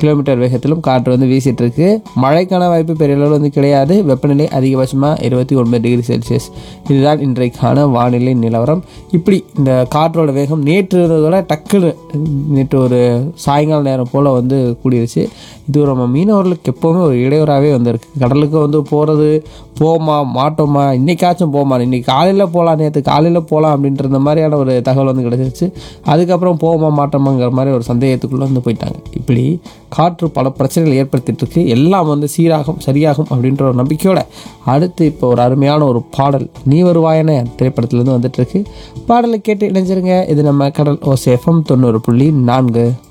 kilometre வேகத்திலும் காற்று வந்து வீசிட்டு இருக்கு மழைக்கான வாய்ப்பு பெரிய அளவில் வந்து கிடையாது வெப்பநிலை அதிகபட்சமாக இருபத்தி ஒன்பது டிகிரி செல்சியஸ் இதுதான் இன்றைக்கான வானிலை நிலவரம் இப்படி இந்த காற்றோட வேகம் நேற்று இருந்ததோட டக்குன்னு நேற்று ஒரு சாயங்கால நேரம் போல் வந்து கூடிருச்சு இது நம்ம மீனவர்களுக்கு எப்போவுமே ஒரு இடையூறாகவே வந்திருக்கு கடலுக்கு வந்து போகிறது போமா மாட்டோமா இன்னைக்காச்சும் போமா இன்னைக்கு காலையில் போகலாம் நேற்று காலையில் போகலாம் அப்படின்ற இந்த மாதிரியான ஒரு தகவல் வந்து கிடச்சிருச்சு அதுக்கப்புறம் போமா மாட்டோமாங்கிற மாதிரி ஒரு சந்தேகத்துக்குள்ளே வந்து போயிட்டாங்க இப்படி காற்று பல பிரச்சனைகள் ஏற்படுத்திட்டு இருக்கு எல்லாம் வந்து சீராகும் சரியாகும் அப்படின்ற ஒரு நம்பிக்கையோட அடுத்து இப்போ ஒரு அருமையான ஒரு பாடல் நீ வருவாயன திரைப்படத்துலேருந்து வந்துட்டு இருக்கு பாடலை கேட்டு இணைஞ்சிருங்க இது நம்ம கடல் ஓசேஃபம் தொண்ணூறு புள்ளி நான்கு